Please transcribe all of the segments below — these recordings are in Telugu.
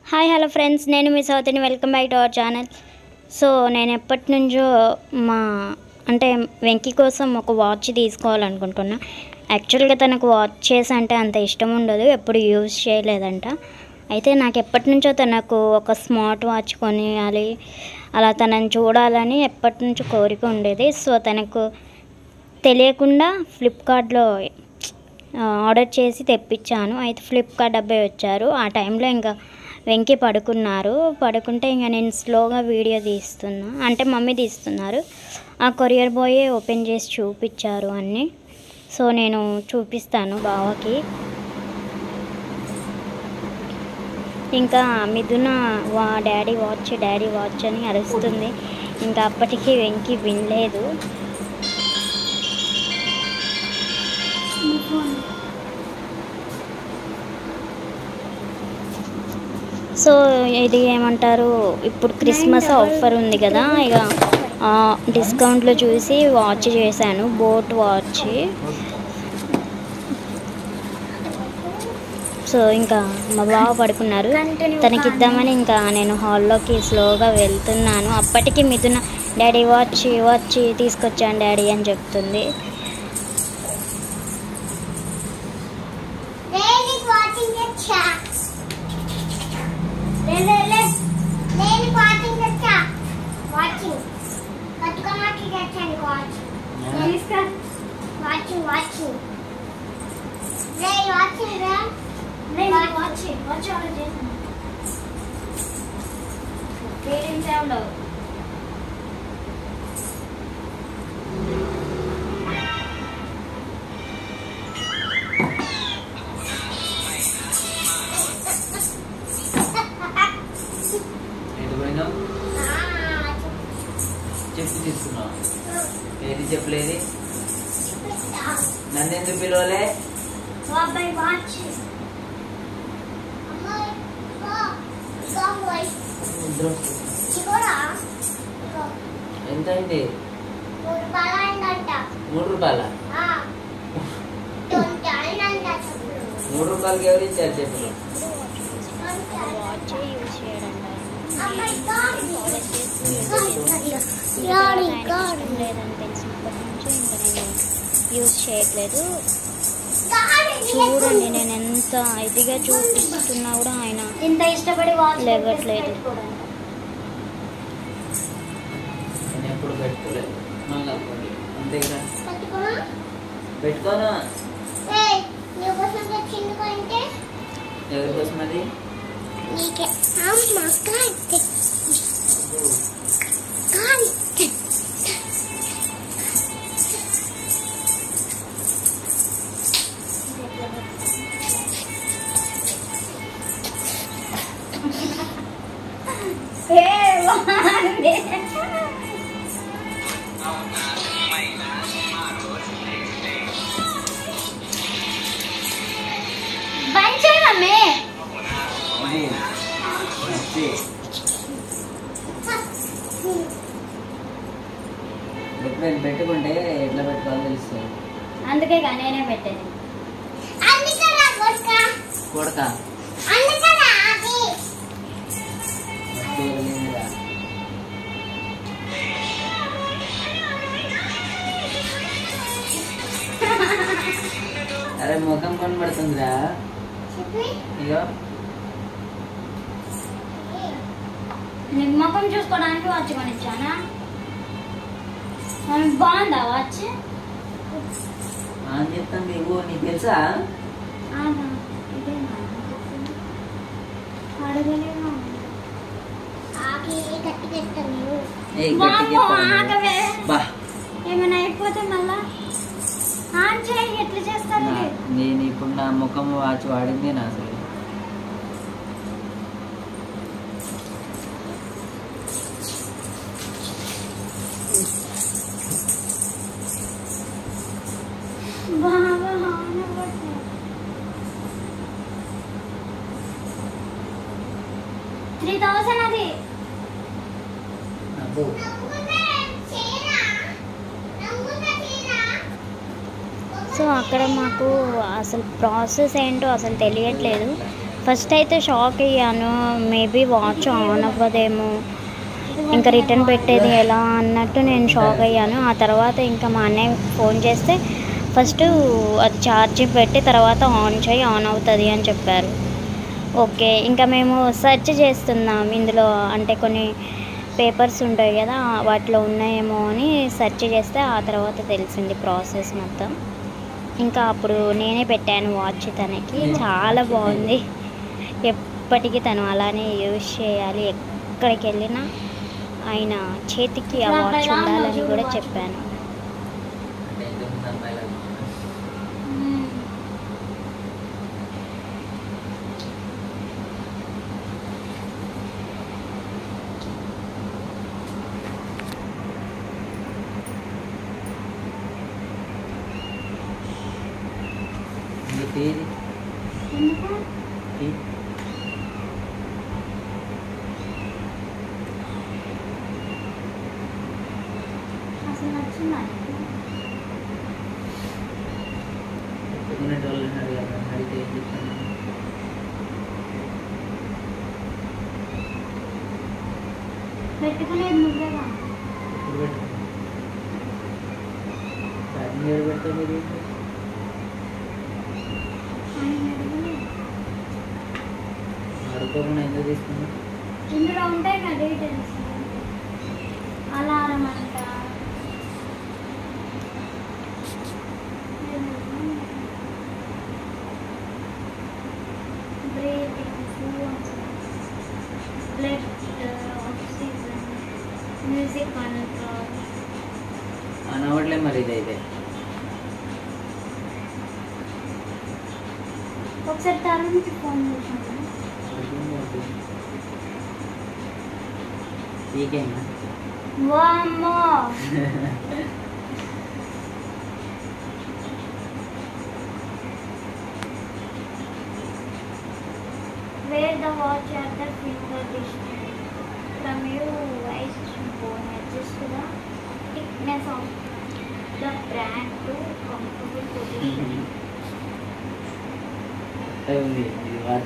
హాయ్ హలో ఫ్రెండ్స్ నేను మీ సౌతిని welcome back to our channel so నేను ఎప్పటి నుంచో మా అంటే వెంకీ కోసం ఒక వాచ్ తీసుకోవాలనుకుంటున్నా యాక్చువల్గా తనకు వాచెస్ అంటే అంత ఇష్టం ఉండదు ఎప్పుడు యూజ్ చేయలేదంట అయితే నాకు ఎప్పటి నుంచో తనకు ఒక స్మార్ట్ వాచ్ కొనియాలి అలా తనని చూడాలని ఎప్పటి నుంచో కోరిక ఉండేది సో తనకు తెలియకుండా ఫ్లిప్కార్ట్లో ఆ, ఆర్డర్ చేసి తెప్పించాను అయితే ఫ్లిప్కార్ట్ అబ్బాయి వచ్చారు ఆ టైంలో ఇంకా వెంకి పడుకున్నారు పడుకుంటే ఇంకా నేను స్లోగా వీడియో తీస్తున్నా అంటే మమ్మీ తీస్తున్నారు ఆ కొరియర్ బాయే ఓపెన్ చేసి చూపించారు అన్నీ సో నేను చూపిస్తాను బావకి ఇంకా మిథున వా డాడీ వాచ్ డాడీ వాచ్ అని అరుస్తుంది ఇంకా అప్పటికి వెంకి వినలేదు సో ఇది ఏమంటారు ఇప్పుడు క్రిస్మస్ ఆఫర్ ఉంది కదా ఇక ఆ, డిస్కౌంట్లో చూసి వాచ్ చేశాను బోట్ వాచ్ సో ఇంకా మా బావ పడుకున్నారు తనకి ఇద్దామని ఇంకా నేను హాల్లోకి స్లోగా వెళ్తున్నాను అప్పటికి మిథున డాడీ వాచ్ వాచ్ తీసుకొచ్చాను డాడీ అని చెప్తుంది Lady watching the chat. Lady watching the chat. Watching. పట్టుకోమాకి తెచ్చాను వాచ్ వాచింగ్ వాచింగ్ రే వాచింగ్ రా వాచింగ్ వాచ్ ఆర్డర్ చేసాను పేరెంట్స్ ఉండవు ఎటు పోయినావు చెప్పు తీసుకున్నావు ఏది చెప్పలేదు నన్ను ఎందుకు పిలవలే బాబాయ్ వాచ్ నిద్ర వస్తుంది. చిగోరా ఎంత అయింది మూడు రూపాయలు అయిందంట మూడు రూపాయల ట్వంటీ అయిందంట చెప్పుడు మూడు రూపాయలకి ఎవరు ఇచ్చారు చెప్పు వాచ్ యూజ్ చేయడం Oh my God. ఆయన ఇష్టం లేదని తెలిసినప్పటి నుంచి ఇంకా నేను యూజ్ చేయట్లేదు చూడండి నేను ఎంత ఇదిగా చూపిస్తున్నా కూడా ఆయన ఇంత ఇష్టపడి వాచ్ లేవట్లేదు. నేను ఎప్పుడు పెట్టుకోలేదు మళ్ళీ అప్పుడు అంతేగా పట్టుకోమా పెట్టుకోను ఏయ్ నీ కోసం తెచ్చింది కొంటే ఎవరి కోసం అది నీకే అమ్మ కాదు కాదు బంద్ చేయి మమ్మీ అది అది. ఎప్పుడైనా పెట్టుకుంటే ఎట్లా పెట్టుకోవాలో తెలుస్తుంది అందుకే ఇక నేనే పెట్టేది అందుకరా కొడుక కొడక అందుకరా అది తేలిందిగా. అరే ముఖం కనబడుతుందిరా చెప్పి ఇగో నీకు ముఖం చూసుకోవడానికి వాచ్ కొనిచ్చానా మనకి బాగుందా వాచ్ అని చెప్తాను ఇవ్వు నీకు తెలుసా ఆహా, ఇదేనా? అడగలేమా? ఆకి గట్టి తెస్తాను ఏ గట్టి వామ్మో, చెప్తాను ఆగవే. బా ఏమైనా అయిపోతే మళ్ళా ఆన్ చేయి ఎట్లా చేస్తారు నా- నేను ఇప్పుడు నా ముఖం వాచి వాడింది నా అసలు బాగా హాన్ అవ్వట్లేదు. త్రీ థౌసండ్ అది అబ్బో. సో అక్కడ మాకు అసలు ప్రాసెస్ ఏంటో అసలు తెలియట్లేదు ఫస్ట్ అయితే షాక్ అయ్యాను మేబీ వాచ్ ఆన్ అవ్వదేమో ఇంకా రిటర్న్ పెట్టేది ఎలా అన్నట్టు నేను షాక్ అయ్యాను ఆ తర్వాత ఇంకా మా అన్నయ్య ఫోన్ చేస్తే ఫస్ట్ అది ఛార్జ్ పెట్టి తర్వాత ఆన్ చేయి ఆన్ అవుతుంది అని చెప్పారు ఓకే ఇంకా మేము సెర్చ్ చేస్తున్నాం ఇందులో అంటే కొన్ని పేపర్స్ ఉంటాయి కదా వాటిలో ఉన్నాయేమో అని సెర్చ్ చేస్తే ఆ తర్వాత తెలిసింది ప్రాసెస్ మొత్తం ఇంకా అప్పుడు నేనే పెట్టాను వాచ్ తనకి చాలా బాగుంది ఎప్పటికీ తను అలానే యూజ్ చేయాలి ఎక్కడికి వెళ్ళినా ఆయన చేతికి ఆ వాచ్ ఉండాలని కూడా చెప్పాను అంటే ఇంతకుముందు అమ్మాయిలా ఇది తీది తీ. అసలు నచ్చిందా పెట్టుకునేటోళ్ళని అడగాలి అడిగితే ఏం చెప్తాను పెట్టుకునేది నువ్వేగా ఎప్పుడు పెట్టు ఛార్జింగ్ ఎవరు పెడతారు మీరు ఆయన అడగలేదు. ఆడుకోకుండా ఎందుకు తీసుకున్నా ఇందులో ఉంటాయి కదా డీటెయిల్స్ అలారం అంట breathing blood oxygen music control అనవట్లే మరి ఇదైతే ఒకసారి తరుణ్కి ఫోన్ చేసాను పీకేనా వామ్మో Wear the watch at the finger distance from your waist bone. Adjust the thickness of the brand to comfortable position. ఉంది ఇది వాచ్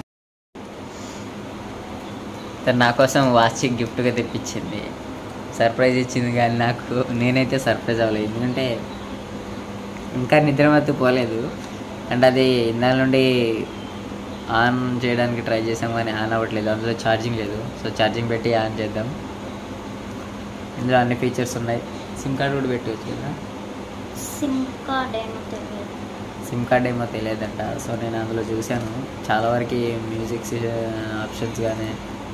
తను నా కోసం వాచ్ గిఫ్ట్గా తెప్పించింది సర్ప్రైజ్ ఇచ్చింది కానీ నాకు నేనైతే సర్ప్రైజ్ అవ్వలేదు ఎందుకంటే ఇంకా నిద్రమత్తు పోలేదు అండ్ అది ఇందాల నుండి ఆన్ చేయడానికి ట్రై చేసాం కానీ ఆన్ అవ్వట్లేదు అందులో ఛార్జింగ్ లేదు సో ఛార్జింగ్ పెట్టి ఆన్ చేద్దాం ఇందులో అన్ని ఫీచర్స్ ఉన్నాయి సిమ్ కార్డ్ కూడా పెట్టవచ్చు కదా సిమ్ కార్డ్ ఏమో తెలియదు సిమ్ కార్డ్ ఏమో తెలియదంట సో నేను అందులో చూశాను చాలా వరకు మ్యూజిక్ ఆప్షన్స్ కానీ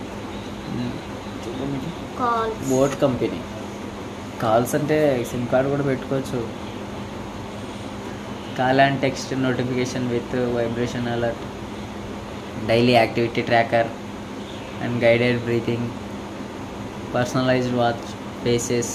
కాల్ బోట్ కంపెనీ కాల్స్ అంటే సిమ్ కార్డ్ కూడా పెట్టుకోవచ్చు call and text notification with vibration alert daily activity tracker and guided breathing personalised watch faces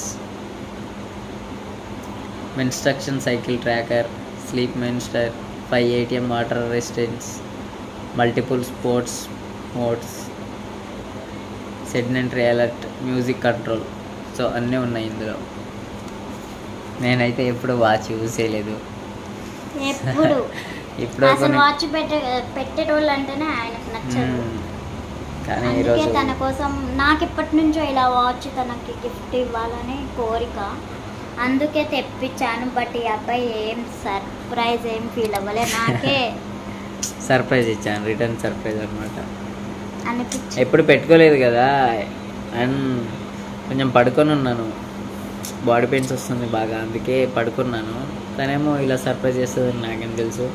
menstruation cycle tracker sleep monitor five ATM water resistance multiple sports modes sedentary alert music control so అన్నీ ఉన్నాయి ఇందులో నేనైతే ఎప్పుడు వాచ్ యూజ్ చేయలేదు ఎప్పుడు ఇప్పుడు అసలు కొన్ని- వాచ్ పెట్టే పెట్టేటోళ్ళు అంటేనే ఆయనకు నచ్చదు మ్మ్. కానీ అందుకే ఈరోజు తన కోసం నాకు ఇప్పటి నుంచో ఇలా వాచ్ తనకి గిఫ్ట్ ఇవ్వాలని కోరిక అందుకే తెప్పించాను బట్ ఈ అబ్బాయి ఏం సర్ప్రైజ్ ఏం ఫీల్ అవ్వలే నాకే సర్ప్రైజ్ ఇచ్చాను రిటర్న్ సర్ప్రైజ్ అనమాట అనిపించింది ఎప్పుడు పెట్టుకోలేదు కదా అండ్ కొంచెం పడుకొని ఉన్నాను బాడీ పెయిన్స్ వస్తుంది బాగా అందుకే పడుకున్నాను తనేమో ఇలా సర్ప్రైజ్ చేస్తుందని నాకేం తెలుసు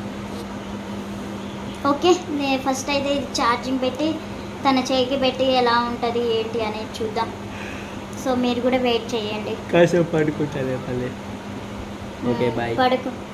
ఓకే నేను ఫస్ట్ అయితే ఇది ఛార్జింగ్ పెట్టి తన చేయికి పెట్టి ఎలా ఉంటుంది ఏంటి అనేది చూద్దాం సో మీరు కూడా వెయిట్ చేయండి కాసేపు పడుకుంటుంది పల్లె ఓకే బాయ్ పడుకో